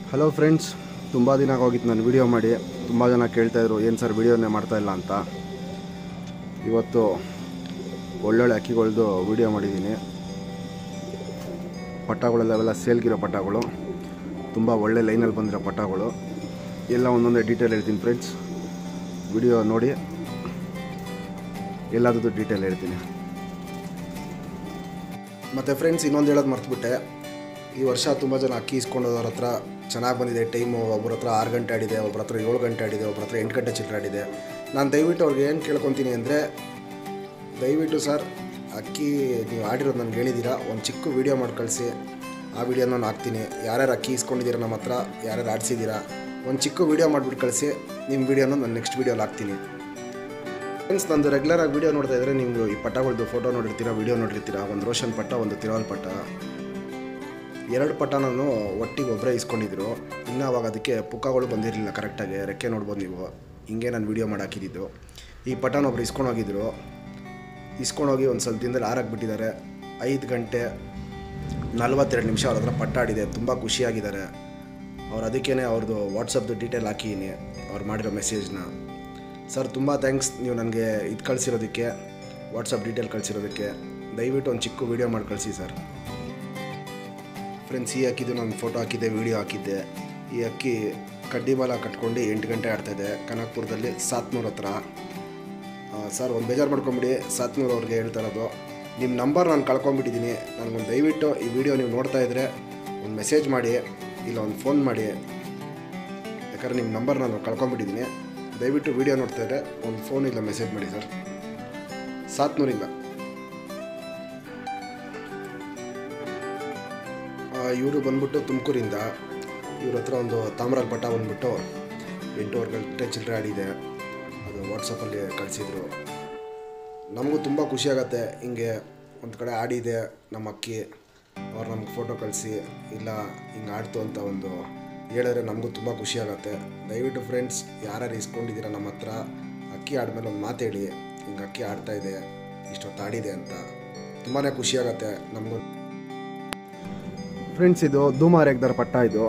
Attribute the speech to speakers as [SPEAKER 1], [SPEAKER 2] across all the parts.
[SPEAKER 1] hello friends ತುಂಬ ದಿನ ಹೋಗಿತ್ತು ನಾನು ವಿಡಿಯೋ ಮಾಡಿ ತುಂಬ ಜನ ಕೇಳ್ತಾಯಿದ್ರು ಏನು ಸರ್ ವಿಡಿಯೋನೇ ಮಾಡ್ತಾಯಿಲ್ಲ ಅಂತ ಇವತ್ತು ಒಳ್ಳೊಳ್ಳೆ ಅಕ್ಕಿಗಳ್ದು ವಿಡಿಯೋ ಮಾಡಿದ್ದೀನಿ ಪಟ್ಟಗಳೆಲ್ಲ ಅವೆಲ್ಲ ಸೇಲ್ಗಿರೋ ಪಟ್ಟಗಳು ತುಂಬ ಒಳ್ಳೆ ಲೈನಲ್ಲಿ ಬಂದಿರೋ ಪಟ್ಟಗಳು ಎಲ್ಲ ಒಂದೊಂದೇ ಡೀಟೇಲ್ ಹೇಳ್ತೀನಿ ಫ್ರೆಂಡ್ಸ್ ವಿಡಿಯೋ ನೋಡಿ ಎಲ್ಲದರದ್ದು ಡೀಟೇಲ್ ಹೇಳ್ತೀನಿ ಮತ್ತು ಫ್ರೆಂಡ್ಸ್ ಇನ್ನೊಂದು ಹೇಳೋದು ಮರ್ತುಬಿಟ್ಟೆ ಈ ವರ್ಷ ತುಂಬ ಜನ ಅಕ್ಕಿ ಇಸ್ಕೊಂಡೋದವ್ರ ಹತ್ರ ಚೆನ್ನಾಗಿ ಬಂದಿದೆ ಟೈಮು ಒಬ್ಬರ ಹತ್ರ ಆರು ಗಂಟೆ ಆಡಿದೆ ಒಬ್ಬರ ಹತ್ರ ಏಳು ಗಂಟೆ ಆಡಿದೆ ಒಬ್ಬರ ಹತ್ರ ಎಂಟು ಗಂಟೆ ಚಿಲ್ಲರೆ ಆಡಿದೆ ನಾನು ದಯವಿಟ್ಟು ಅವ್ರಿಗೆ ಏನು ಕೇಳ್ಕೊತೀನಿ ಅಂದರೆ ದಯವಿಟ್ಟು ಸರ್ ಅಕ್ಕಿ ನೀವು ಆಡಿರೋದು ನನಗೆ ಹೇಳಿದ್ದೀರಾ ಒಂದು ಚಿಕ್ಕ ವೀಡಿಯೋ ಮಾಡಿ ಕಳಿಸಿ ಆ ವಿಡಿಯೋನ ನಾನು ಹಾಕ್ತೀನಿ ಯಾರ್ಯಾರು ಅಕ್ಕಿ ಇಸ್ಕೊಂಡಿದ್ದೀರಾ ನಮ್ಮ ಹತ್ರ ಯಾರ್ಯಾರು ಆಡಿಸಿದ್ದೀರಾ ಒಂದು ಚಿಕ್ಕ ವೀಡಿಯೋ ಮಾಡಿಬಿಟ್ಟು ಕಳಿಸಿ ನಿಮ್ಮ ವೀಡಿಯೋನ ನಾನು ನೆಕ್ಸ್ಟ್ ವೀಡಿಯೋಲಿ ಹಾಕ್ತೀನಿ ಫ್ರೆಂಡ್ಸ್ ನಂದು ರೆಗ್ಯುಲರ್ ಆಗಿ ವಿಡಿಯೋ ನೋಡ್ತಾ ಇದ್ದರೆ ನೀವು ಈ ಪಟ್ಟಗಳದ್ದು ಫೋಟೋ ನೋಡಿರ್ತೀರಾ ವಿಡಿಯೋ ನೋಡಿರ್ತೀರಾ ಒಂದು ರೋಷನ್ ಪಟ್ಟ ಒಂದು ತಿರುವಲ್ ಪಟ್ಟ ಎರಡು ಪಟ್ಟ ನಾನು ಒಟ್ಟಿಗೆ ಒಬ್ಬರೇ ಇಸ್ಕೊಂಡಿದ್ರು ಇನ್ನೂ ಅವಾಗ ಅದಕ್ಕೆ ಪುಕ್ಕಗಳು ಬಂದಿರಲಿಲ್ಲ ಕರೆಕ್ಟಾಗಿ ರೆಕ್ಕೆ ನೋಡ್ಬೋದು ನೀವು ಹಿಂಗೆ ನಾನು ವೀಡಿಯೋ ಮಾಡಿ ಹಾಕಿದ್ದು ಈ ಪಟ್ಟನ ಒಬ್ರು ಇಸ್ಕೊಂಡು ಹೋಗಿದ್ರು ಇಸ್ಕೊಂಡೋಗಿ ಒಂದು ಸ್ವಲ್ಪ ದಿನದಲ್ಲಿ ಆರಕ್ಕೆ ಬಿಟ್ಟಿದ್ದಾರೆ ಐದು ಗಂಟೆ ನಲ್ವತ್ತೆರಡು ನಿಮಿಷ ಅವ್ರ ಹತ್ರ ಪಟ್ಟ ಆಡಿದೆ ತುಂಬ ಖುಷಿಯಾಗಿದ್ದಾರೆ ಅವ್ರು ಅದಕ್ಕೇ ಅವ್ರದ್ದು ವಾಟ್ಸಪ್ದು ಡೀಟೇಲ್ ಹಾಕಿದ್ದೀನಿ ಅವ್ರು ಮಾಡಿರೋ ಮೆಸೇಜ್ನ ಸರ್ ತುಂಬ ಥ್ಯಾಂಕ್ಸ್ ನೀವು ನನಗೆ ಇದು ಕಳಿಸಿರೋದಕ್ಕೆ ವಾಟ್ಸಪ್ ಡೀಟೇಲ್ ಕಳಿಸಿರೋದಕ್ಕೆ ದಯವಿಟ್ಟು ಒಂದು ಚಿಕ್ಕ ವೀಡಿಯೋ ಮಾಡಿ ಕಳಿಸಿ ಸರ್ ಫ್ರೆಂಡ್ಸ್ ಈ ಅಕ್ಕಿದು ನಾನು ಫೋಟೋ ಹಾಕಿದ್ದೆ ವೀಡಿಯೋ ಹಾಕಿದ್ದೆ ಈ ಅಕ್ಕಿ ಕಡ್ಡಿಬಾಲ ಕಟ್ಕೊಂಡು ಎಂಟು ಗಂಟೆ ಆಡ್ತಾಯಿದೆ ಕನಕಪುರದಲ್ಲಿ ಸಾತ್ನೂರ ಹತ್ರ ಆ, ಸರ್ ಒಂದು ಬೇಜಾರು ಮಾಡ್ಕೊಂಬಿಡಿ ಸಾತ್ನೂರು ಅವ್ರಿಗೆ ಹೇಳ್ತಾ ಇರೋದು ನಿಮ್ಮ ನಂಬರ್ ನಾನು ಕಳ್ಕೊಂಬಿಟ್ಟಿದ್ದೀನಿ ನನಗೊಂದು ದಯವಿಟ್ಟು ಈ ವಿಡಿಯೋ ನೀವು ನೋಡ್ತಾ ಇದ್ದರೆ ಒಂದು ಮೆಸೇಜ್ ಮಾಡಿ ಇಲ್ಲ ಒಂದು ಫೋನ್ ಮಾಡಿ ಯಾಕಂದ್ರೆ ನಿಮ್ಮ ನಂಬರ್ ನಾನು ಕಳ್ಕೊಂಬಿಟ್ಟಿದ್ದೀನಿ ದಯವಿಟ್ಟು ವಿಡಿಯೋ ನೋಡ್ತಾ ಇದ್ದರೆ ಒಂದು ಫೋನ್ ಇಲ್ಲ ಮೆಸೇಜ್ ಮಾಡಿ ಸರ್ ಸಾತ್ನೂರಿಂದ ಇವರು ಬಂದ್ಬಿಟ್ಟು ತುಮಕೂರಿಂದ ಇವ್ರ ಹತ್ರ ಒಂದು ತಾಮ್ರಾಲ್ ಪಟ್ಟ ಬಂದ್ಬಿಟ್ಟು ಎಂಟೂವರೆ ಗಂಟೆ ಚಿಲ್ಲರೆ ಆಡಿದೆ ಅದು ವಾಟ್ಸಪ್ಪಲ್ಲಿ ಕಳಿಸಿದ್ರು ನಮಗೂ ತುಂಬ ಖುಷಿಯಾಗತ್ತೆ ಹಿಂಗೆ ಒಂದು ಕಡೆ ಆಡಿದೆ ನಮ್ಮ ಅಕ್ಕಿ ಅವ್ರು ನಮ್ಗೆ ಫೋಟೋ ಕಳಿಸಿ ಇಲ್ಲ ಹಿಂಗೆ ಆಡ್ತು ಅಂತ ಒಂದು ಹೇಳಿದ್ರೆ ನಮಗೂ ತುಂಬ ಖುಷಿಯಾಗತ್ತೆ ದಯವಿಟ್ಟು ಫ್ರೆಂಡ್ಸ್ ಯಾರ್ಯಾರು ಇಸ್ಕೊಂಡಿದ್ದೀರಾ ನಮ್ಮ ಹತ್ರ ಅಕ್ಕಿ ಆಡ್ಮೇಲೆ ಒಂದು ಮಾತು ಹೇಳಿ ಹಿಂಗೆ ಅಕ್ಕಿ ಆಡ್ತಾ ಇದೆ ಇಷ್ಟೊತ್ತು ಆಡಿದೆ ಅಂತ ತುಂಬಾ ಖುಷಿಯಾಗತ್ತೆ ನಮಗೂ ಫ್ರೆಂಡ್ಸ್ ಇದು ಧೂಮಾರೆಗ್ದರ ಪಟ್ಟ ಇದು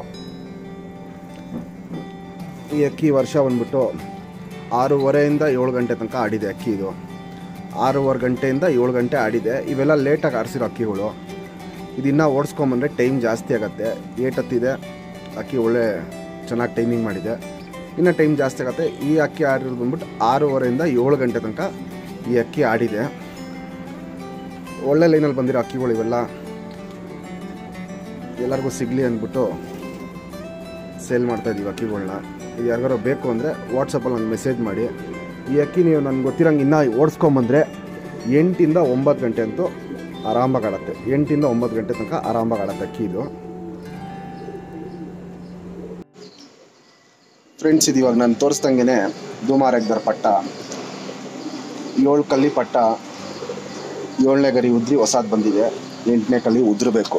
[SPEAKER 1] ಈ ಅಕ್ಕಿ ವರ್ಷ ಬಂದ್ಬಿಟ್ಟು ಆರೂವರೆಯಿಂದ ಏಳು ಗಂಟೆ ತನಕ ಆಡಿದೆ ಅಕ್ಕಿ ಇದು ಆರೂವರೆ ಗಂಟೆಯಿಂದ ಏಳು ಗಂಟೆ ಆಡಿದೆ ಇವೆಲ್ಲ ಲೇಟಾಗಿ ಆರಿಸಿರೋ ಅಕ್ಕಿಗಳು ಇದನ್ನು ಓಡಿಸ್ಕೊಂಬಂದ್ರೆ ಟೈಮ್ ಜಾಸ್ತಿ ಆಗುತ್ತೆ ಏಟತ್ತಿದೆ ಅಕ್ಕಿ ಒಳ್ಳೆ ಚೆನ್ನಾಗಿ ಟೈಮಿಂಗ್ ಮಾಡಿದೆ ಇನ್ನು ಟೈಮ್ ಜಾಸ್ತಿ ಆಗುತ್ತೆ ಈ ಅಕ್ಕಿ ಆಡಿರೋದು ಬಂದ್ಬಿಟ್ಟು ಆರೂವರೆಯಿಂದ ಏಳು ಗಂಟೆ ತನಕ ಈ ಅಕ್ಕಿ ಆಡಿದೆ ಒಳ್ಳೆ ಲೈನಲ್ಲಿ ಬಂದಿರೋ ಅಕ್ಕಿಗಳು ಇವೆಲ್ಲ ಎಲ್ಲರಿಗೂ ಸಿಗಲಿ ಅಂದ್ಬಿಟ್ಟು ಸೇಲ್ ಮಾಡ್ತಾ ಇದ್ದೀವಿ ಅಕ್ಕಿಗಳನ್ನ ಇದು ಯಾರಿಗಾರು ಬೇಕು ಅಂದರೆ ವಾಟ್ಸಪ್ಪಲ್ಲಿ ಒಂದು ಮೆಸೇಜ್ ಮಾಡಿ ಈ ಅಕ್ಕಿ ನೀವು ನನಗೆ ಗೊತ್ತಿರಂಗೆ ಇನ್ನೂ ಓಡಿಸ್ಕೊಂಬಂದರೆ ಎಂಟಿಂದ ಒಂಬತ್ತು ಗಂಟೆ ಅಂತೂ ಆರಾಮಾಗಿ ಆಡತ್ತೆ ಎಂಟಿಂದ ಒಂಬತ್ತು ಗಂಟೆ ತನಕ ಆರಾಮಾಗಿ ಆಡತ್ತೆ ಅಕ್ಕಿ ಇದು ಫ್ರೆಂಡ್ಸ್ ಇದು ಇವಾಗ ನಾನು ತೋರಿಸ್ದಂಗೆ ಧೂಮಾರೆಗ್ದರ್ ಪಟ್ಟ ಏಳು ಕಲ್ಲಿ ಪಟ್ಟ ಏಳನೇ ಗರಿ ಉದ್ರಿ ಹೊಸಾದ್ ಬಂದಿದೆ ಎಂಟನೇ ಕಲ್ಲಿ ಉದ್ರಬೇಕು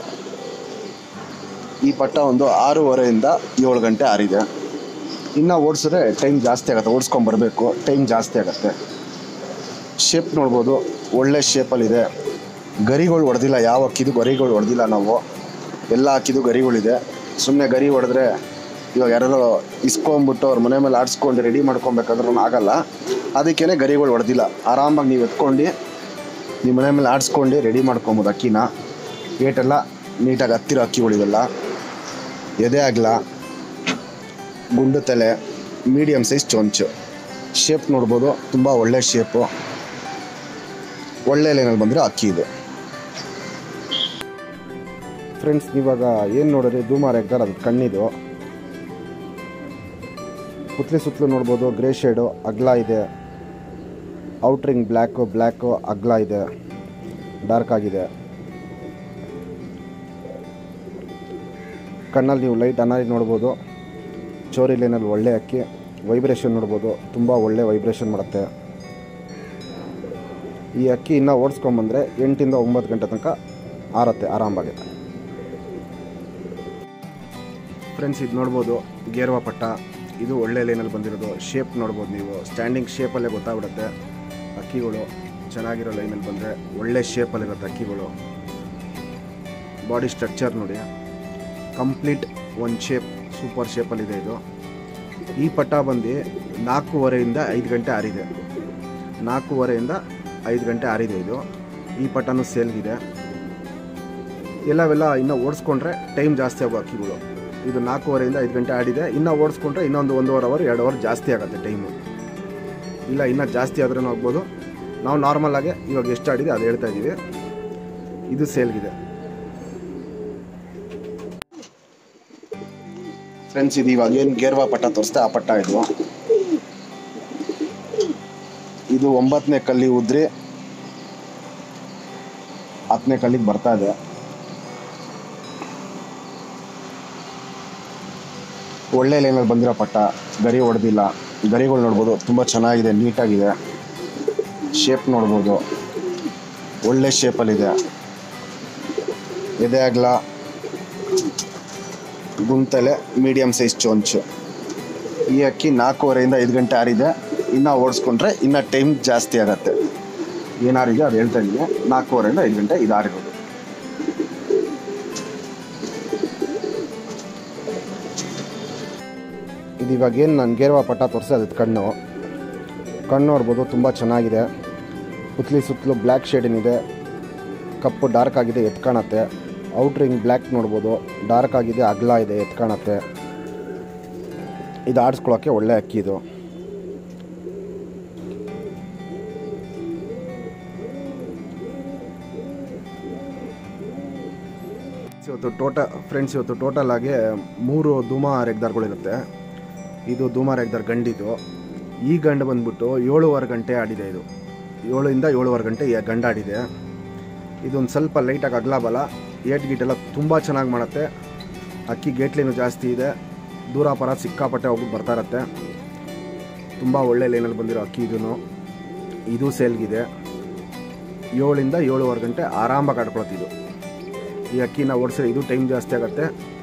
[SPEAKER 1] ಈ ಪಟ್ಟ ಒಂದು ಆರೂವರೆಯಿಂದ ಏಳು ಗಂಟೆ ಆರಿದೆ ಇನ್ನು ಓಡಿಸಿದ್ರೆ ಟೈಮ್ ಜಾಸ್ತಿ ಆಗುತ್ತೆ ಓಡಿಸ್ಕೊಂಬರ್ಬೇಕು ಟೈಮ್ ಜಾಸ್ತಿ ಆಗುತ್ತೆ ಶೇಪ್ ನೋಡ್ಬೋದು ಒಳ್ಳೆ ಶೇಪಲ್ಲಿದೆ ಗರಿಗಳು ಹೊಡೆದಿಲ್ಲ ಯಾವ ಅಕ್ಕಿದು ಗರಿಗಳು ಹೊಡೆದಿಲ್ಲ ನಾವು ಎಲ್ಲ ಅಕ್ಕಿದು ಗರಿಗಳಿದೆ ಸುಮ್ಮನೆ ಗರಿ ಹೊಡೆದ್ರೆ ಇವಾಗ ಯಾರೋ ಇಸ್ಕೊಂಬಿಟ್ಟು ಅವ್ರ ಮನೆ ಮೇಲೆ ಆಡಿಸ್ಕೊಂಡು ರೆಡಿ ಮಾಡ್ಕೊಬೇಕಾದ್ರೂ ಆಗಲ್ಲ ಅದಕ್ಕೇ ಗರಿಗಳು ಹೊಡೆದಿಲ್ಲ ಆರಾಮಾಗಿ ನೀವು ಎತ್ಕೊಂಡು ನಿಮ್ಮ ಮನೆ ಮೇಲೆ ಆಡಿಸ್ಕೊಂಡು ರೆಡಿ ಮಾಡ್ಕೊಬೋದು ಅಕ್ಕಿನ ಏಟೆಲ್ಲ ನೀಟಾಗಿ ಹತ್ತಿರೋ ಅಕ್ಕಿಗಳಿವೆಲ್ಲ ಎದೆ ಆಗಲ ಗುಂಡು ತಲೆ ಮೀಡಿಯಮ್ ಸೈಜ್ ಚೊಂಚು ಶೇಪ್ ನೋಡ್ಬೋದು ತುಂಬ ಒಳ್ಳೆ ಶೇಪು ಒಳ್ಳೆ ಲೈನಲ್ಲಿ ಬಂದರೆ ಅಕ್ಕಿ ಇದು ಫ್ರೆಂಡ್ಸ್ ಇವಾಗ ಏನು ನೋಡಿದ್ರೆ ಧೂಮಾರ್ ಎಗ್ದರ್ ಅದು ಕಣ್ಣಿದು ಪುತ್ಲಿ ಸುತ್ತಲೂ ನೋಡ್ಬೋದು ಗ್ರೇ ಶೇಡು ಅಗ್ಲ ಇದೆ ಔಟ್ರಿಂಗ್ ಬ್ಲ್ಯಾಕು ಬ್ಲ್ಯಾಕು ಅಗ್ಲ ಇದೆ ಡಾರ್ಕ್ ಆಗಿದೆ ಕಣ್ಣಲ್ಲಿ ನೀವು ಲೈಟ್ ಅನಾರಿ ನೋಡ್ಬೋದು ಚೋರಿ ಲೈನಲ್ಲಿ ಒಳ್ಳೆ ಅಕ್ಕಿ ವೈಬ್ರೇಷನ್ ನೋಡ್ಬೋದು ತುಂಬ ಒಳ್ಳೆ ವೈಬ್ರೇಷನ್ ಮಾಡುತ್ತೆ ಈ ಅಕ್ಕಿ ಇನ್ನೂ ಓಡಿಸ್ಕೊಂಬಂದರೆ ಎಂಟಿಂದ ಒಂಬತ್ತು ಗಂಟೆ ತನಕ ಆರತ್ತೆ ಆರಾಮಾಗಿ ಫ್ರೆಂಡ್ಸ್ ಇದು ನೋಡ್ಬೋದು ಗೇರ್ವಾ ಪಟ್ಟ ಇದು ಒಳ್ಳೆ ಲೈನಲ್ಲಿ ಬಂದಿರೋದು ಶೇಪ್ ನೋಡ್ಬೋದು ನೀವು ಸ್ಟ್ಯಾಂಡಿಂಗ್ ಶೇಪಲ್ಲೇ ಗೊತ್ತಾಗ್ಬಿಡುತ್ತೆ ಅಕ್ಕಿಗಳು ಚೆನ್ನಾಗಿರೋ ಲೈನಲ್ಲಿ ಬಂದರೆ ಒಳ್ಳೆ ಶೇಪಲ್ಲಿರುತ್ತೆ ಅಕ್ಕಿಗಳು ಬಾಡಿ ಸ್ಟ್ರಕ್ಚರ್ ನೋಡಿ ಕಂಪ್ಲೀಟ್ ಒಂದು ಶೇಪ್ ಸೂಪರ್ ಶೇಪಲ್ಲಿದೆ ಇದು ಈ ಪಟ್ಟ ಬಂದು ನಾಲ್ಕೂವರೆಯಿಂದ ಐದು ಗಂಟೆ ಆರಿದೆ ನಾಲ್ಕೂವರೆಯಿಂದ ಐದು ಗಂಟೆ ಆರಿದೆ ಇದು ಈ ಪಟ್ಟನೂ ಸೇಲ್ಗಿದೆ ಎಲ್ಲವೆಲ್ಲ ಇನ್ನೂ ಓಡಿಸ್ಕೊಂಡ್ರೆ ಟೈಮ್ ಜಾಸ್ತಿ ಆಗೋ ಅಕ್ಕಿಗಳು ಇದು ನಾಲ್ಕೂವರೆಯಿಂದ ಐದು ಗಂಟೆ ಆಡಿದೆ ಇನ್ನೂ ಓಡಿಸ್ಕೊಂಡ್ರೆ ಇನ್ನೊಂದು ಒಂದೂವರೆ ಅವರ್ ಎರಡು ಅವರ್ ಜಾಸ್ತಿ ಆಗುತ್ತೆ ಟೈಮು ಇಲ್ಲ ಇನ್ನೂ ಜಾಸ್ತಿ ಆದ್ರೂ ಆಗ್ಬೋದು ನಾವು ನಾರ್ಮಲಾಗೆ ಇವಾಗ ಎಷ್ಟು ಆಡಿದೆ ಅದು ಹೇಳ್ತಾ ಇದ್ದೀವಿ ಇದು ಸೇಲ್ಗಿದೆ ಫ್ರೆಂಡ್ಸ್ ಇದು ಇವಾಗ ಏನು ಗೇರ್ವಾ ಪಟ್ಟ ತೋರಿಸ್ತೆ ಆ ಪಟ್ಟ ಇದು ಇದು ಒಂಬತ್ತನೇ ಕಲ್ಲಿ ಉದ್ರಿ ಹತ್ತನೇ ಕಲ್ಲಿಗೆ ಬರ್ತಾ ಇದೆ ಒಳ್ಳೆ ಲೈನಲ್ಲಿ ಬಂದಿರೋ ಪಟ್ಟ ಗರಿ ಹೊಡೆದಿಲ್ಲ ಗರಿಗಳು ನೋಡ್ಬೋದು ತುಂಬ ಚೆನ್ನಾಗಿದೆ ನೀಟಾಗಿದೆ ಶೇಪ್ ನೋಡ್ಬೋದು ಒಳ್ಳೆ ಶೇಪಲ್ಲಿದೆ ಎದೆ ಅಗಲ ಗುಂತಲೆ ಮೀಡಿಯಮ್ ಸೈಜ್ ಚೊಂಚು ಈ ಅಕ್ಕಿ ನಾಲ್ಕೂವರೆಯಿಂದ ಐದು ಗಂಟೆ ಆರಿದೆ ಇನ್ನೂ ಓಡಿಸ್ಕೊಂಡ್ರೆ ಇನ್ನೂ ಟೈಮ್ ಜಾಸ್ತಿ ಆಗತ್ತೆ ಏನಾರಿದೆ ಅದು ಹೇಳ್ತಾ ಇದ್ದೀನಿ ನಾಲ್ಕೂವರೆಯಿಂದ ಐದು ಗಂಟೆ ಇದು ಆರಿರೋದು ಇದು ಇವಾಗ ಏನು ನಾನು ಗೇರ್ವಾ ಪಟ್ಟ ತೋರಿಸಿ ಅದು ಕಣ್ಣು ಕಣ್ಣು ನೋಡ್ಬೋದು ತುಂಬ ಚೆನ್ನಾಗಿದೆ ಪುತ್ಲಿ ಸುತ್ತಲೂ ಬ್ಲ್ಯಾಕ್ ಶೇಡ್ ಏನಿದೆ ಕಪ್ಪು ಡಾರ್ಕ್ ಆಗಿದೆ ಎತ್ ಕಾಣತ್ತೆ ಔಟ್ರಿಂಗ್ ಬ್ಲ್ಯಾಕ್ ನೋಡ್ಬೋದು ಡಾರ್ಕ್ ಆಗಿದೆ ಅಗಲ ಇದೆ ಎತ್ ಕಾಣತ್ತೆ ಇದು ಆಡಿಸ್ಕೊಳ್ಳೋಕ್ಕೆ ಒಳ್ಳೆ ಅಕ್ಕಿ ಇದು ಇವತ್ತು ಟೋಟ ಫ್ರೆಂಡ್ಸ್ ಇವತ್ತು ಟೋಟಲ್ ಆಗಿ ಮೂರು ಧೂಮ ರೆಗ್ದಾರ್ಗಳಿರುತ್ತೆ ಇದು ಧೂಮ ರೆಗ್ದಾರ್ ಗಂಡಿದು ಈ ಗಂಡು ಬಂದ್ಬಿಟ್ಟು ಏಳುವರೆ ಗಂಟೆ ಆಡಿದೆ ಇದು ಏಳರಿಂದ ಏಳುವರೆ ಗಂಟೆ ಈ ಗಂಡ ಆಡಿದೆ ಇದೊಂದು ಸ್ವಲ್ಪ ಲೈಟಾಗಿ ಅಗಲ ಬಲ ಏಟ್ ಗೀಟೆಲ್ಲ ತುಂಬ ಚೆನ್ನಾಗಿ ಮಾಡುತ್ತೆ ಅಕ್ಕಿ ಗೇಟ್ಲಿನೂ ಜಾಸ್ತಿ ಇದೆ ದೂರ ಪರ ಸಿಕ್ಕಾಪಟ್ಟೆ ಹೋಗಿ ಬರ್ತಾ ಇರತ್ತೆ ತುಂಬ ಒಳ್ಳೆ ಲೈನಲ್ಲಿ ಬಂದಿರೋ ಅಕ್ಕಿ ಇದೂ ಇದು ಸೇಲ್ಗಿದೆ ಏಳಿಂದ ಏಳುವರೆ ಗಂಟೆ ಆರಾಮಾಗಿ ಆಡ್ಕೊಳತ್ತಿದ್ದು ಈ ಅಕ್ಕಿನ ಓಡಿಸಿದ್ರೆ ಇದು ಟೈಮ್ ಜಾಸ್ತಿ ಆಗುತ್ತೆ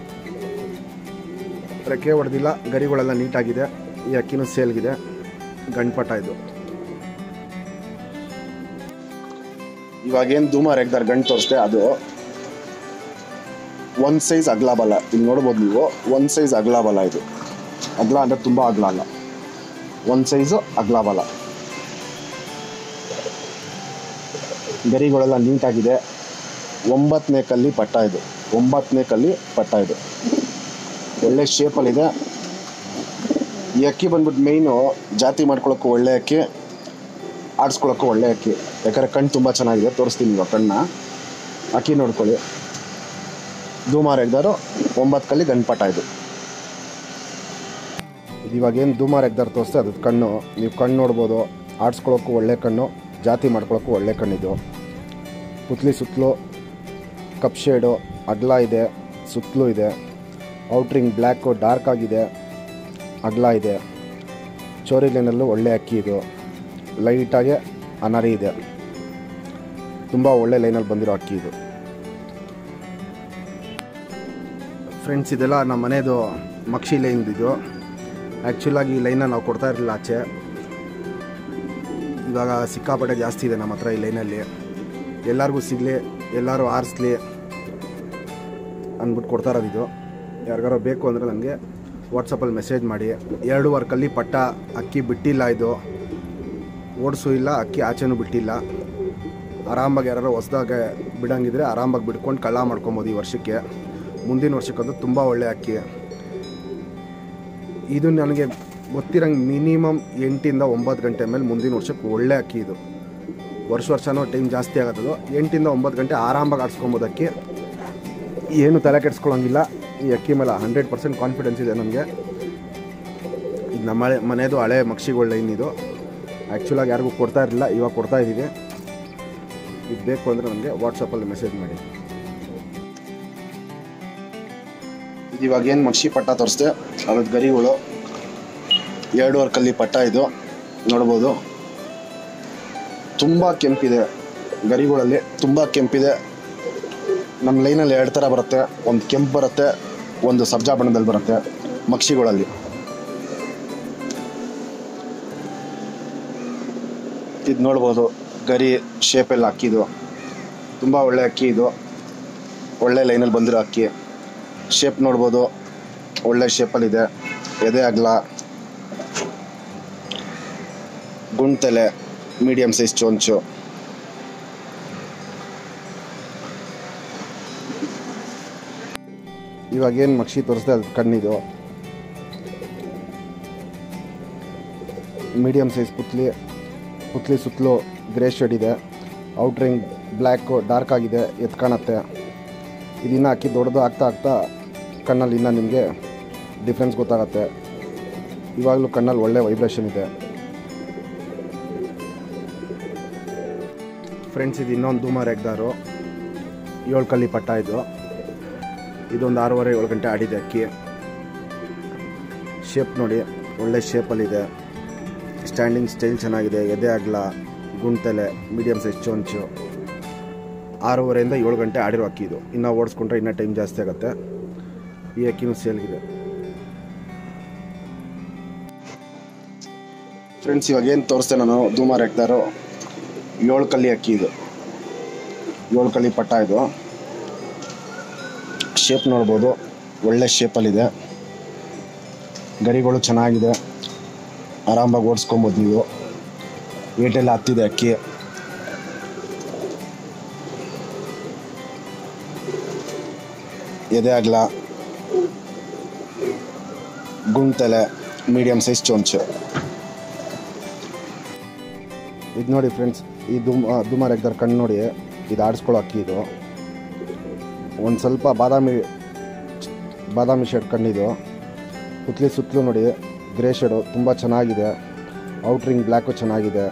[SPEAKER 1] ರೆಕ್ಕೆ ಹೊಡೆದಿಲ್ಲ ಗರಿಗಳೆಲ್ಲ ನೀಟಾಗಿದೆ ಈ ಅಕ್ಕಿನೂ ಸೇಲ್ಗಿದೆ ಗಂಡ್ಪಟ ಇದು ಇವಾಗೇನು ಧೂಮ ರೆಗ್ದಾರ್ ಗಂಟು ತೋರಿಸ್ದೆ ಅದು ಒಂದು ಸೈಜ್ ಅಗ್ಲ ಬಲ ಇಲ್ಲಿ ನೋಡ್ಬೋದು ನೀವು ಒಂದು ಸೈಜ್ ಅಗ್ಲ ಬಲ ಇದು ಅಗ್ಲ ಅಂದರೆ ತುಂಬ ಅಗ್ಲ ಅಲ್ಲ ಒಂದು ಸೈಜು ಅಗ್ಲ ಬಲ ಗರಿಗಳೆಲ್ಲ ನೀಟಾಗಿದೆ ಒಂಬತ್ತನೇ ಕಲ್ಲಿ ಪಟ್ಟ ಇದು ಒಂಬತ್ತನೇ ಕಲ್ಲಿ ಪಟ್ಟ ಇದು ಒಳ್ಳೆ ಶೇಪಲ್ಲಿದೆ ಈ ಅಕ್ಕಿ ಬಂದ್ಬಿಟ್ಟು ಮೇಯ್ನು ಜಾತಿ ಮಾಡ್ಕೊಳಕ್ಕೂ ಒಳ್ಳೆ ಅಕ್ಕಿ ಆಡಿಸ್ಕೊಳಕ್ಕೂ ಒಳ್ಳೆ ಅಕ್ಕಿ ಯಾಕಂದರೆ ಕಣ್ಣು ತುಂಬ ಚೆನ್ನಾಗಿದೆ ತೋರಿಸ್ತೀನಿ ಇವಾಗ ಕಣ್ಣ ಅಕ್ಕಿ ನೋಡ್ಕೊಳ್ಳಿ ಧೂಮಾರ್ ಎಗ್ದಾರು ಒಂಬತ್ತು ಕಲ್ಲಿ ಗಂಡ್ಪಟ ಇದು ಇದು ಇವಾಗ ಏನು ಧೂಮಾರ್ ಎಗ್ದಾರು ತೋರಿಸ್ತೆ ಅದು ಕಣ್ಣು ನೀವು ಕಣ್ಣು ನೋಡ್ಬೋದು ಆಡಿಸ್ಕೊಳಕ್ಕೂ ಒಳ್ಳೆ ಕಣ್ಣು ಜಾತಿ ಮಾಡ್ಕೊಳಕ್ಕೂ ಒಳ್ಳೆ ಕಣ್ಣಿದು ಪುತ್ಲಿ ಸುತ್ತಲೂ ಕಪ್ ಶೇಡು ಅಗಲ ಇದೆ ಸುತ್ತಲೂ ಇದೆ ಔಟ್ರಿಂಗ್ ಬ್ಲ್ಯಾಕು ಡಾರ್ಕ್ ಆಗಿದೆ ಅಗಲ ಇದೆ ಚೋರಿ ಲೈನಲ್ಲೂ ಒಳ್ಳೆ ಅಕ್ಕಿ ಇದು ಲೈಟಾಗಿ ಅನರಿ ಇದೆ ತುಂಬ ಒಳ್ಳೆ ಲೈನಲ್ಲಿ ಬಂದಿರೋ ಅಕ್ಕಿ ಇದು ಫ್ರೆಂಡ್ಸ್ ಇದೆಲ್ಲ ನಮ್ಮ ಮನೆಯದು ಮಕ್ಷಿ ಲೈನ್ ಇದು ಆ್ಯಕ್ಚುಲಾಗಿ ಈ ಲೈನ ನಾವು ಕೊಡ್ತಾ ಇರಲಿಲ್ಲ ಆಚೆ ಇವಾಗ ಸಿಕ್ಕಾಪಟ್ಟೆ ಜಾಸ್ತಿ ಇದೆ ನಮ್ಮ ಹತ್ರ ಈ ಲೈನಲ್ಲಿ ಎಲ್ಲರಿಗೂ ಸಿಗಲಿ ಎಲ್ಲರೂ ಆರಿಸ್ಲಿ ಅಂದ್ಬಿಟ್ಟು ಕೊಡ್ತಾ ಇರೋದು ಇದು ಯಾರಿಗಾರು ಬೇಕು ಅಂದರೆ ನನಗೆ ವಾಟ್ಸಪ್ಪಲ್ಲಿ ಮೆಸೇಜ್ ಮಾಡಿ ಎರಡೂವರೆ ಕಲ್ಲಿ ಪಟ್ಟ ಅಕ್ಕಿ ಬಿಟ್ಟಿಲ್ಲ ಇದು ಓಡಿಸು ಇಲ್ಲ ಅಕ್ಕಿ ಆಚೆನೂ ಬಿಟ್ಟಿಲ್ಲ ಆರಾಮಾಗಿ ಯಾರು ಹೊಸ್ದಾಗೆ ಬಿಡಂಗಿದ್ರೆ ಆರಾಮಾಗಿ ಬಿಡ್ಕೊಂಡು ಕಳ್ಳ ಮಾಡ್ಕೊಬೋದು ಈ ವರ್ಷಕ್ಕೆ ಮುಂದಿನ ವರ್ಷಕ್ಕದು ತುಂಬ ಒಳ್ಳೆ ಅಕ್ಕಿ ಇದು ನನಗೆ ಗೊತ್ತಿರಂಗೆ ಮಿನಿಮಮ್ ಎಂಟಿಂದ ಒಂಬತ್ತು ಗಂಟೆ ಮೇಲೆ ಮುಂದಿನ ವರ್ಷಕ್ಕೆ ಒಳ್ಳೆ ಅಕ್ಕಿ ಇದು ವರ್ಷ ವರ್ಷನೂ ಟೈಮ್ ಜಾಸ್ತಿ ಆಗೋದು ಎಂಟಿಂದ ಒಂಬತ್ತು ಗಂಟೆ ಆರಾಮಾಗಿ ಆಡಿಸ್ಕೊಬೋದು ಅಕ್ಕಿ ಏನು ತಲೆ ಕೆಡಿಸ್ಕೊಳ್ಳೋಂಗಿಲ್ಲ ಈ ಅಕ್ಕಿ ಮೇಲೆ ಹಂಡ್ರೆಡ್ ಪರ್ಸೆಂಟ್ ಕಾನ್ಫಿಡೆನ್ಸ್ ಇದೆ ನನಗೆ ಇದು ನಮ್ಮ ಹಳೆ ಮನೆಯದು ಹಳೆ ಮಕ್ಷಿಗಳ ಲೈನ್ ಇದು ಆ್ಯಕ್ಚುಲಾಗಿ ಯಾರಿಗೂ ಕೊಡ್ತಾ ಇರಲಿಲ್ಲ ಇವಾಗ ಕೊಡ್ತಾ ಇದ್ದೀವಿ ಇದು ಬೇಕು ಅಂದರೆ ನನಗೆ ವಾಟ್ಸಪ್ಪಲ್ಲಿ ಮೆಸೇಜ್ ಮಾಡಿ ಇದು ಇವಾಗ ಏನು ಮಕ್ಷಿ ಪಟ್ಟ ತೋರಿಸ್ದೆ ಅದ್ರದ್ದು ಗರಿಗಳು ಎರಡೂವರೆ ಕಲ್ಲಿ ಪಟ್ಟ ಇದು ನೋಡ್ಬೋದು ತುಂಬ ಕೆಂಪಿದೆ ಗರಿಗಳಲ್ಲಿ ತುಂಬ ಕೆಂಪಿದೆ ನಮ್ಮ ಲೈನಲ್ಲಿ ಎರಡು ಥರ ಬರುತ್ತೆ ಒಂದು ಕೆಂಪು ಬರುತ್ತೆ ಒಂದು ಸಬ್ಜಾ ಬಣ್ಣದಲ್ಲಿ ಬರುತ್ತೆ ಮಕ್ಷಿಗಳಲ್ಲಿ ಇದು ನೋಡ್ಬೋದು ಗರಿ ಶೇಪೆಲ್ಲ ಅಕ್ಕಿದು ತುಂಬ ಒಳ್ಳೆ ಅಕ್ಕಿ ಇದು ಒಳ್ಳೆ ಲೈನಲ್ಲಿ ಬಂದಿರೋ ಅಕ್ಕಿ ಶೇಪ್ ನೋಡ್ಬೋದು ಒಳ್ಳೆ ಶೇಪಲ್ಲಿದೆ ಎದೆ ಅಗಲ ಗುಂಡ್ತಲೆ ಮೀಡಿಯಮ್ ಸೈಜ್ ಚೊಂಚು ಇವಾಗ ಏನು ಮಕ್ಷಿ ತೋರಿಸ್ದೆ ಅದು ಕಣ್ಣಿದು ಮೀಡಿಯಮ್ ಸೈಜ್ ಪುತ್ಲಿ ಪುತ್ಲಿ ಸುತ್ತಲೂ ಗ್ರೇ ಶೇಡ್ ಇದೆ ಔಟ್ರಿಂಗ್ ಬ್ಲ್ಯಾಕು ಡಾರ್ಕ್ ಆಗಿದೆ ಎದ್ದು ಕಾಣುತ್ತೆ ಇದನ್ನು ಹಾಕಿ ದೊಡ್ಡದು ಆಗ್ತಾ ಆಗ್ತಾ ಕಣ್ಣಲ್ಲಿ ಇನ್ನೂ ನಿಮಗೆ ಡಿಫ್ರೆನ್ಸ್ ಗೊತ್ತಾಗತ್ತೆ ಇವಾಗಲೂ ಕಣ್ಣಲ್ಲಿ ಒಳ್ಳೆ ವೈಬ್ರೇಷನ್ ಇದೆ ಫ್ರೆಂಡ್ಸ್ ಇದು ಇನ್ನೊಂದು ಧೂಮಾರ್ ಎಗ್ದಾರು ಏಳು ಕಲ್ಲಿ ಪಟ್ಟ ಇದು ಇದೊಂದು ಆರೂವರೆ ಏಳು ಗಂಟೆ ಆಡಿದೆ ಅಕ್ಕಿ ಶೇಪ್ ನೋಡಿ ಒಳ್ಳೆ ಶೇಪಲ್ಲಿದೆ ಸ್ಟ್ಯಾಂಡಿಂಗ್ ಸ್ಟೈಲ್ ಚೆನ್ನಾಗಿದೆ ಎದೆ ಅಗಲ ಗುಂಟೆಲೆ ಮೀಡಿಯಮ್ ಸೈಜ್ ಚೊಂಚು ಆರೂವರೆಯಿಂದ ಏಳು ಗಂಟೆ ಆಡಿರೋ ಅಕ್ಕಿ ಇದು ಇನ್ನೂ ಓಡಿಸ್ಕೊಂಡ್ರೆ ಇನ್ನೂ ಟೈಮ್ ಜಾಸ್ತಿ ಆಗುತ್ತೆ ಈ ಅಕ್ಕಿನೂ ಸೇಲ್ಗಿದೆ ಫ್ರೆಂಡ್ಸ್ ಇವಾಗ ಏನು ತೋರಿಸ್ತೆ ನಾನು ಧೂಮಾರ್ ಹಾಕ್ತಾರೋ ಏಳು ಕಲ್ಲಿ ಅಕ್ಕಿ ಇದು ಏಳು ಕಲ್ಲಿ ಪಟ್ಟ ಇದು ಶೇಪ್ ನೋಡ್ಬೋದು ಒಳ್ಳೆ ಶೇಪಲ್ಲಿದೆ ಗರಿಗಳು ಚೆನ್ನಾಗಿದೆ ಆರಾಮಾಗಿ ಓಡಿಸ್ಕೊಬೋದು ನೀವು ವೇಟೆಲ್ಲ ಹತ್ತಿದೆ ಅಕ್ಕಿ ಎದೆ ಅಗಲ ಗುಂಟೆಲೆ ಮೀಡಿಯಮ್ ಸೈಜ್ ಚೊಂಚು ಇದು ನೋಡಿ ಫ್ರೆಂಡ್ಸ್ ಈ ದುಮ್ ದುಮಾರ್ ಎಗ್ದಾರ ಕಣ್ಣು ನೋಡಿ ಇದು ಆಡಿಸ್ಕೊಳ್ಳೋ ಅಕ್ಕಿ ಇದು ಒಂದು ಸ್ವಲ್ಪ ಬಾದಾಮಿ ಬಾದಾಮಿ ಶೇಡ್ ಕಣ್ಣಿದು ಪುತ್ಲಿ ಸುತ್ತಲೂ ನೋಡಿ ಗ್ರೇ ಶೇಡು ತುಂಬ ಚೆನ್ನಾಗಿದೆ ಔಟ್ರಿಂಗ್ ಬ್ಲ್ಯಾಕು ಚೆನ್ನಾಗಿದೆ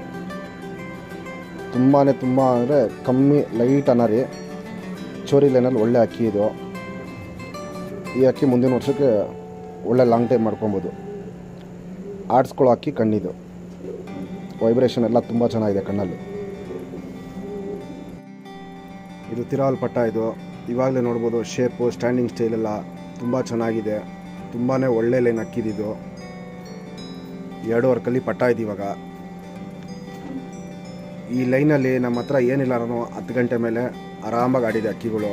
[SPEAKER 1] ತುಂಬಾ ತುಂಬ ಅಂದರೆ ಕಮ್ಮಿ ಲೈಟ್ ಅನ್ನರಿ ಚೋರಿ ಲೈನಲ್ಲಿ ಒಳ್ಳೆ ಅಕ್ಕಿ ಇದು ಈ ಅಕ್ಕಿ ಮುಂದಿನ ವರ್ಷಕ್ಕೆ ಒಳ್ಳೆ ಲಾಂಗ್ ಟೈಮ್ ಮಾಡ್ಕೊಬೋದು ಆಡಿಸ್ಕೊಳ್ಳೋ ಅಕ್ಕಿ ಕಣ್ಣಿದು ವೈಬ್ರೇಷನ್ ಎಲ್ಲ ತುಂಬ ಚೆನ್ನಾಗಿದೆ ಕಣ್ಣಲ್ಲಿ ಇದು ತಿರಾವಲ್ ಪಟ್ಟ ಇದು ಇವಾಗಲೇ ನೋಡ್ಬೋದು ಶೇಪು ಸ್ಟ್ಯಾಂಡಿಂಗ್ ಸ್ಟೈಲ್ ಎಲ್ಲ ತುಂಬ ಚೆನ್ನಾಗಿದೆ ತುಂಬಾ ಒಳ್ಳೆ ಲೈನ್ ಅಕ್ಕಿದಿದು ಎರಡೂವರೆ ಕಲ್ಲಿ ಪಟ್ಟ ಇದೆ ಇವಾಗ ಈ ಲೈನಲ್ಲಿ ನಮ್ಮ ಹತ್ರ ಏನಿಲ್ಲ ನಾನು ಹತ್ತು ಗಂಟೆ ಮೇಲೆ ಆರಾಮಾಗಿ ಆಡಿದೆ ಅಕ್ಕಿಗಳು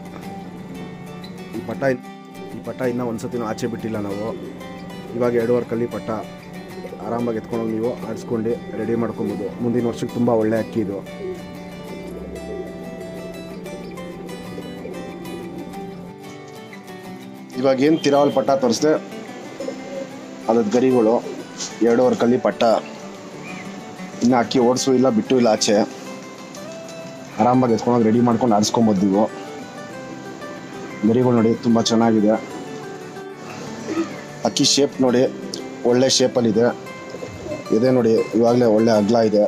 [SPEAKER 1] ಈ ಪಟ್ಟ ಈ ಪಟ್ಟ ಇನ್ನೂ ಒಂದು ಸತಿನೂ ಆಚೆ ಬಿಟ್ಟಿಲ್ಲ ನಾವು ಇವಾಗ ಎರಡೂವರೆ ಕಲ್ಲಿ ಪಟ್ಟ ಆರಾಮಾಗಿ ಎತ್ಕೊಂಡೋಗಿ ನೀವು ಆಡಿಸ್ಕೊಂಡು ರೆಡಿ ಮಾಡ್ಕೊಬೋದು ಮುಂದಿನ ವರ್ಷಕ್ಕೆ ತುಂಬ ಒಳ್ಳೆ ಅಕ್ಕಿ ಇದು ಇವಾಗ ಏನು ತಿರಾವಲ್ ಪಟ್ಟ ತೋರಿಸ್ದೆ ಅದ್ರದ್ದು ಗರಿಗಳು ಎರಡೂವರೆ ಕಲ್ಲಿ ಪಟ್ಟ ಇನ್ನು ಅಕ್ಕಿ ಓಡಿಸು ಇಲ್ಲ ಬಿಟ್ಟು ಇಲ್ಲ ಆಚೆ ಆರಾಮಾಗಿ ಎತ್ಕೊಂಡೋಗಿ ರೆಡಿ ಮಾಡ್ಕೊಂಡು ಆಡಿಸ್ಕೊಬೋದು ನೀವು ಗರಿಗಳು ನೋಡಿ ತುಂಬ ಚೆನ್ನಾಗಿದೆ ಅಕ್ಕಿ ಶೇಪ್ ನೋಡಿ ಒಳ್ಳೆ ಶೇಪಲ್ಲಿದೆ ಇದೆ ನೋಡಿ ಇವಾಗಲೇ ಒಳ್ಳೆ ಅಗ್ಲ ಇದೆ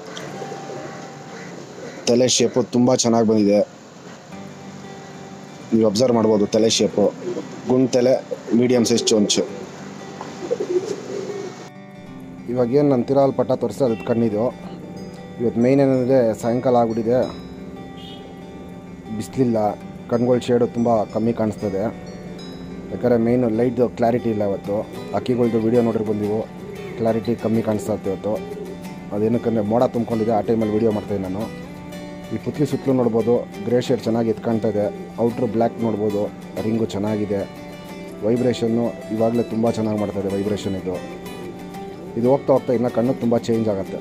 [SPEAKER 1] ತಲೆ ಶೇಪು ತುಂಬ ಚೆನ್ನಾಗಿ ಬಂದಿದೆ ನೀವು ಅಬ್ಸರ್ವ್ ಮಾಡ್ಬೋದು ತಲೆ ಶೇಪು ಗುಂಡ್ ತಲೆ ಮೀಡಿಯಮ್ ಸೈಜ್ ಚೊಂಚು ಇವಾಗ ಏನು ನಾನು ತಿರಾವಲ್ ಪಟ್ಟ ತೋರಿಸ್ದೆ ಅದು ಕಣ್ಣಿದು ಇವತ್ತು ಮೇಯ್ನ್ ಏನಂದರೆ ಸಾಯಂಕಾಲ ಆಗ್ಬಿಟ್ಟಿದೆ ಬಿಸಿಲಿಲ್ಲ ಕಣ್ಗಳ ಶೇಡು ತುಂಬ ಕಮ್ಮಿ ಕಾಣಿಸ್ತದೆ ಯಾಕಂದರೆ ಮೇಯ್ನು ಲೈಟ್ದು ಕ್ಲಾರಿಟಿ ಇಲ್ಲ ಇವತ್ತು ಅಕ್ಕಿಗಳ್ದು ವಿಡಿಯೋ ನೋಡಿರ್ಬೋದು ನೀವು ಕ್ಲಾರಿಟಿ ಕಮ್ಮಿ ಕಾಣಿಸ್ತಾ ಇತ್ತು ಇವತ್ತು ಅದೇನಕ್ಕಂದರೆ ಮೋಡ ತುಂಬ್ಕೊಂಡಿದೆ ಆ ಟೈಮಲ್ಲಿ ವಿಡಿಯೋ ಮಾಡ್ತಾಯಿದ್ದೆ ನಾನು ಈ ಪುತ್ಲಿ ಸುತ್ತಲೂ ನೋಡ್ಬೋದು ಗ್ರೇ ಶೇಡ್ ಚೆನ್ನಾಗಿ ಎತ್ಕೊಳ್ತಾ ಇದೆ ಔಟ್ರ್ ಬ್ಲ್ಯಾಕ್ ನೋಡ್ಬೋದು ರಿಂಗು ಚೆನ್ನಾಗಿದೆ ವೈಬ್ರೇಷನ್ನು ಇವಾಗಲೇ ತುಂಬ ಚೆನ್ನಾಗಿ ಮಾಡ್ತಾಯಿದೆ ವೈಬ್ರೇಷನ್ ಇದು ಇದು ಹೋಗ್ತಾ ಹೋಗ್ತಾ ಇನ್ನು ಕಣ್ಣು ತುಂಬ ಚೇಂಜ್ ಆಗುತ್ತೆ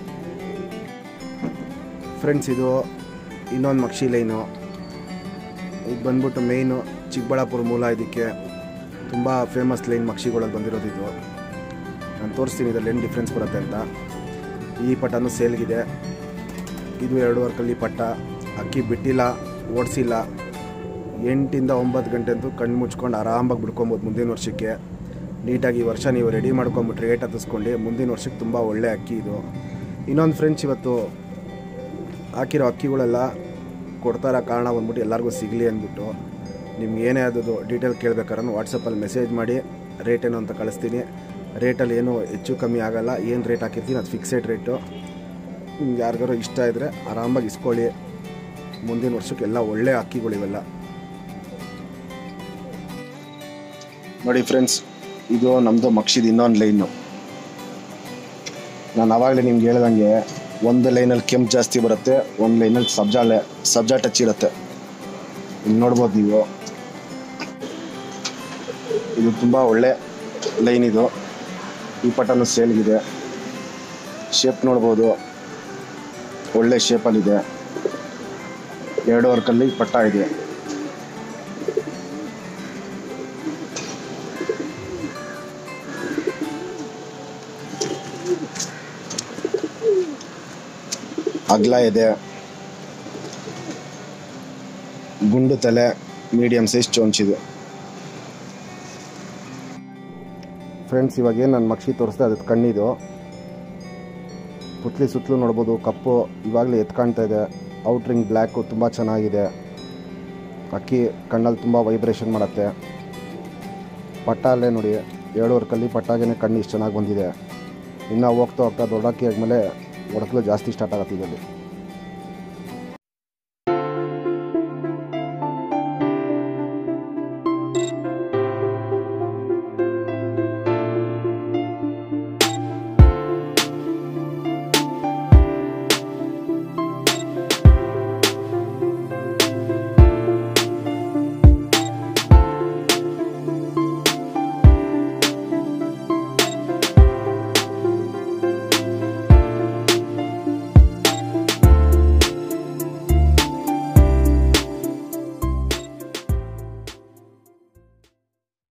[SPEAKER 1] ಫ್ರೆಂಡ್ಸ್ ಇದು ಇನ್ನೊಂದು ಮಕ್ಷಿ ಲೈನು ಇದು ಬಂದ್ಬಿಟ್ಟು ಮೇಯ್ನು ಚಿಕ್ಕಬಳ್ಳಾಪುರ ಮೂಲ ಇದಕ್ಕೆ ತುಂಬ ಫೇಮಸ್ ಲೈನ್ ಮಕ್ಷಿಗಳಲ್ಲಿ ಬಂದಿರೋದು ಇದು ನಾನು ತೋರಿಸ್ತೀನಿ ಇದರಲ್ಲಿ ಏನು ಡಿಫ್ರೆನ್ಸ್ ಬರುತ್ತೆ ಅಂತ ಈ ಪಟನೂ ಸೇಲ್ಗಿದೆ ಇದು ಎರಡೂವರೆ ಕಲ್ಲಿ ಪಟ್ಟ ಅಕ್ಕಿ ಬಿಟ್ಟಿಲ್ಲ ಓಡಿಸಿಲ್ಲ ಎಂಟಿಂದ ಒಂಬತ್ತು ಗಂಟೆ ಅಂತೂ ಕಣ್ಣು ಮುಚ್ಕೊಂಡು ಆರಾಮಾಗಿ ಬಿಡ್ಕೊಬೋದು ಮುಂದಿನ ವರ್ಷಕ್ಕೆ ನೀಟಾಗಿ ಈ ವರ್ಷ ನೀವು ರೆಡಿ ಮಾಡ್ಕೊಂಬಿಟ್ರೆ ರೇಟ್ ಹತ್ತಿಸ್ಕೊಂಡು ಮುಂದಿನ ವರ್ಷಕ್ಕೆ ತುಂಬ ಒಳ್ಳೆ ಅಕ್ಕಿ ಇದು ಇನ್ನೊಂದು ಫ್ರೆಂಡ್ಸ್ ಇವತ್ತು ಹಾಕಿರೋ ಅಕ್ಕಿಗಳೆಲ್ಲ ಕೊಡ್ತಾರ ಕಾರಣ ಬಂದ್ಬಿಟ್ಟು ಎಲ್ಲರಿಗೂ ಸಿಗಲಿ ಅಂದ್ಬಿಟ್ಟು ನಿಮ್ಗೆ ಏನೇ ಆದದ್ದು ಡೀಟೇಲ್ ಕೇಳ್ಬೇಕಾದ್ರೆ ವಾಟ್ಸಪ್ಪಲ್ಲಿ ಮೆಸೇಜ್ ಮಾಡಿ ರೇಟ್ ಏನು ಅಂತ ಕಳಿಸ್ತೀನಿ ರೇಟಲ್ಲಿ ಏನು ಹೆಚ್ಚು ಕಮ್ಮಿ ಆಗಲ್ಲ ಏನು ರೇಟ್ ಹಾಕಿರ್ತೀನಿ ಅದು ಫಿಕ್ಸೆಡ್ ರೇಟು ನಿಮ್ಗೆ ಯಾರಿಗಾರು ಇಷ್ಟ ಇದ್ದರೆ ಆರಾಮಾಗಿ ಇಸ್ಕೊಳ್ಳಿ ಮುಂದಿನ ವರ್ಷಕ್ಕೆ ಎಲ್ಲ ಒಳ್ಳೆ ಅಕ್ಕಿಗಳು ಇವೆಲ್ಲ ನೋಡಿ ಫ್ರೆಂಡ್ಸ್ ಇದು ನಮ್ಮದು ಮಕ್ಷಿದ ಇನ್ನೊಂದು ಲೈನು ನಾನು ಆವಾಗಲೇ ನಿಮ್ಗೆ ಹೇಳ್ದಂಗೆ ಒಂದು ಲೈನಲ್ಲಿ ಕೆಂಪು ಜಾಸ್ತಿ ಬರುತ್ತೆ ಒಂದು ಲೈನಲ್ಲಿ ಸಬ್ಜಾ ಲೈ ಸಬ್ಜಾ ಟಚ್ ಇರುತ್ತೆ ಇಲ್ಲಿ ನೋಡ್ಬೋದು ನೀವು ಇದು ತುಂಬ ಒಳ್ಳೆ ಲೈನ್ ಇದು ಈ ಪಟನು ಸೇಲ್ಗಿದೆ ಶೇಪ್ ನೋಡ್ಬೋದು ಒಳ್ಳೆ ಶೇಪಲ್ಲಿದೆ ಎರಡು ವರ್ಕಲ್ಲಿ ಪಟ್ಟ ಇದೆ ಅಗ್ಲ ಇದೆ ಗುಂಡು ತಲೆ ಮೀಡಿಯಮ್ ಸೈಜ್ ಚೊಂಚಿದೆ ಫ್ರೆಂಡ್ಸ್ ಇವಾಗ ಏನು ನಾನು ಮಕ್ಷಿ ತೋರಿಸ್ದೆ ಅದು ಕಣ್ಣಿದು ಪುತ್ಲಿ ಸುತ್ತಲೂ ನೋಡ್ಬೋದು ಕಪ್ಪು ಇವಾಗಲೇ ಎತ್ತು ಕಾಣ್ತಾ ಇದೆ ಔಟ್ರಿಂಗ್ ಬ್ಲ್ಯಾಕು ತುಂಬ ಚೆನ್ನಾಗಿದೆ ಅಕ್ಕಿ ಕಣ್ಣಲ್ಲಿ ತುಂಬ ವೈಬ್ರೇಷನ್ ಮಾಡುತ್ತೆ ಪಟ್ಟ ಅಲ್ಲೇ ನೋಡಿ ಎರಡೂವರೆ ಕಲ್ಲಿ ಪಟ್ಟಾಗೇ ಕಣ್ಣು ಇಷ್ಟು ಚೆನ್ನಾಗಿ ಬಂದಿದೆ ಇನ್ನು ಹೋಗ್ತಾ ಹೋಗ್ತಾ ದೊಡ್ಡ ಅಕ್ಕಿ ಆದಮೇಲೆ ಒಡಕಲು ಜಾಸ್ತಿ ಸ್ಟಾರ್ಟ್ ಆಗುತ್ತೆ ಇದರಲ್ಲಿ